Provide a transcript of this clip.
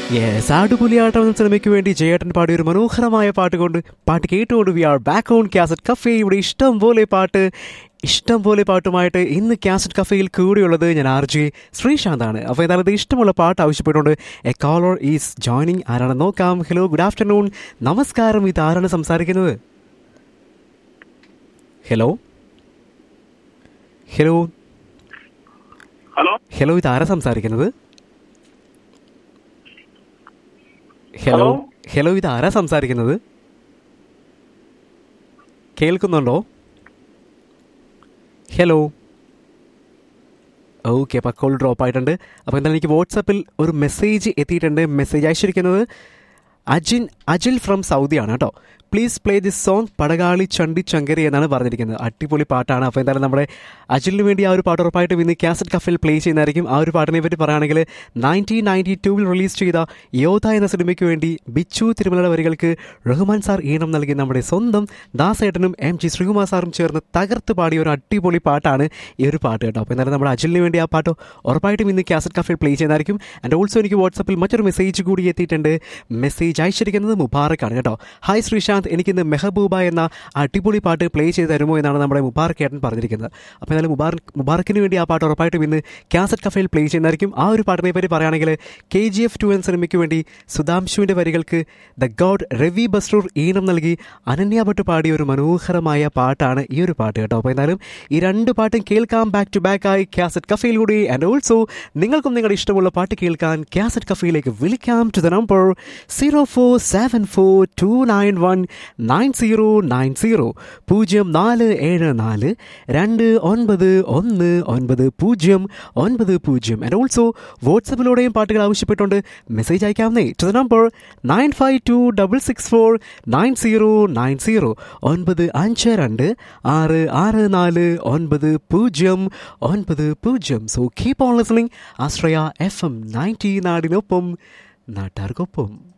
Yes Aadupuliyattam എന്ന സിനിമയ്ക്ക് വേണ്ടി ജയേട്ടൻ പാടിയ ഒരു മനോഹരമായ പാട്ട് കൊണ്ട് പാട്ട് കേട്ടുകൊണ്ട് we are back on cassette cafe ഇവിടെ ഇഷ്ടം പോലെ പാട്ട് ഇഷ്ടം പോലെ പാട്ടുമായിട്ട് ഇന്ന് കാസറ്റ് കഫേയിൽ കൂടിയുള്ളത് ഞാൻ ആർ ജെ ശ്രീശാന്താണ് അപ്പോൾ ഏതായാലും ഇത് ഇഷ്ടമുള്ള പാട്ട് ആവശ്യപ്പെട്ടുകൊണ്ട് എ കോളർ ഈസ് ജോയിനിങ് ആരാണ് നോക്കാം ഹലോ ഗുഡ് ആഫ്റ്റർനൂൺ നമസ്കാരം ഇത് ആരാണ് സംസാരിക്കുന്നത് ഹലോ ഹലോ ഹലോ ഹലോ ഇത് ആരാ സംസാരിക്കുന്നത് ഹലോ ഹലോ. ഹലോ ഇത് ആരാ സംസാരിക്കുന്നത് കേൾക്കുന്നുണ്ടോ ഹലോ ഓക്കെ അപ്പോൾ കോൾ ഡ്രോപ്പ് ആയിട്ടുണ്ട് അപ്പോൾ എന്തായാലും എനിക്ക് വാട്സപ്പിൽ ഒരു മെസ്സേജ് എത്തിയിട്ടുണ്ട് മെസ്സേജ് അയച്ചിരിക്കുന്നത് അജിൻ അജിൽ ഫ്രം സൗദിയാണ് കേട്ടോ please play this song Padakali Chandi Chankari എന്നാണ് പറഞ്ഞിരിക്കുന്നത് അടിപൊളി പാട്ടാണ് അപ്പോൾ എന്തായാലും നമ്മുടെ അജിലിന് വേണ്ടി ആ ഒരു പാട്ട് ഉറപ്പായിട്ടും ഇന്ന് കാസറ്റ് കഫിൽ പ്ലേ ചെയ്യുന്നതായിരിക്കും ആ ഒരു പാട്ടിനെ പറ്റി പറയുകയാണെങ്കിൽ നയൻറ്റീൻ നയൻറ്റി ടൂവിൽ റിലീസ് ചെയ്ത യോധ എന്ന സിനിമയ്ക്ക് വേണ്ടി ബിച്ചു തിരുമലയുടെ വരികൾക്ക് റഹ്മാൻ സാർ ഈണം നൽകി നമ്മുടെ സ്വന്തം ദാസേട്ടനും എം ജി ശ്രീകുമാർ സാറും ചേർന്ന് തകർത്ത് പാടിയ ഒരു അടിപൊളി പാട്ടാണ് ഈ ഒരു പാട്ട് കേട്ടോ അപ്പോൾ എന്തായാലും നമ്മുടെ അജിലിന് വേണ്ടി ആ പാട്ട് ഉറപ്പായിട്ടും ഇന്ന് കാസറ്റ് കഫിൽ പ്ലേ ചെയ്യുന്നതായിരിക്കും ആൻഡ് ഓൾസോ എനിക്ക് വാട്സപ്പിൽ മറ്റൊരു മെസ്സേജ് കൂടി എത്തിയിട്ടുണ്ട് മെസ്സേജ് അയച്ചിരിക്കുന്നത് മുബാറക്കാണ് കേട്ടോ ഹായ് ശ്രീശാന്ത് എനിക്കിന്ന് മെഹബൂബ എന്ന അടിപൊളി പാട്ട് പ്ലേ ചെയ്ത് തരുമോ എന്നാണ് നമ്മുടെ മുബാറക്ക് ഏട്ടൻ പറഞ്ഞിരിക്കുന്നത് അപ്പോൾ എന്തായാലും മുബാറക്ക് മുബാറക്കിന് വേണ്ടി ആ പാട്ട് ഉറപ്പായിട്ടും ഇന്ന് കാസറ്റ് കഫയിൽ പ്ലേ ചെയ്യുന്നതായിരിക്കും ആ ഒരു പാട്ടിനെ പറ്റി പറയുകയാണെങ്കിൽ കെ ജി എഫ് ടു എന്ന സിനിമയ്ക്ക് വേണ്ടി സുധാംശുവിൻ്റെ വരികൾക്ക് ദ ഗോഡ് രവി ബസ്രൂർ ഈണം നൽകി അനന്യ ഭട്ട് പാടിയ ഒരു മനോഹരമായ പാട്ടാണ് ഈ ഒരു പാട്ട് കേട്ടോ അപ്പോൾ എന്തായാലും ഈ രണ്ട് പാട്ടും കേൾക്കാം ബാക്ക് ടു ബാക്ക് ആയി കാസറ്റ് കഫയിൽ കൂടി ആൻഡ് ഓൾസോ നിങ്ങൾക്കും നിങ്ങളുടെ ഇഷ്ടമുള്ള പാട്ട് കേൾക്കാൻ കാസറ്റ് കഫയിലേക്ക് വിളിക്കാം to the number zero four seven four two nine one nine zero nine zero പൂജ്യം നാല് ഏഴ് നാല് രണ്ട് ഒൻപത് ഒന്ന് ഒൻപത് പൂജ്യം ഒൻപത് പൂജ്യം ആൻഡ് ഓൾസോ വാട്സപ്പിലൂടെയും പാട്ടുകൾ ആവശ്യപ്പെട്ടുകൊണ്ട് മെസ്സേജ് അയക്കാവുന്നേ to the number nine five two double six four nine zero nine zero ഒൻപത് അഞ്ച് രണ്ട് ആറ് ആറ് നാല് ഒൻപത് പൂജ്യം ഒൻപത് പൂജ്യം so keep on listening Ashraya F M ninety നാടിനൊപ്പം നാട്ടാർക്കൊപ്പം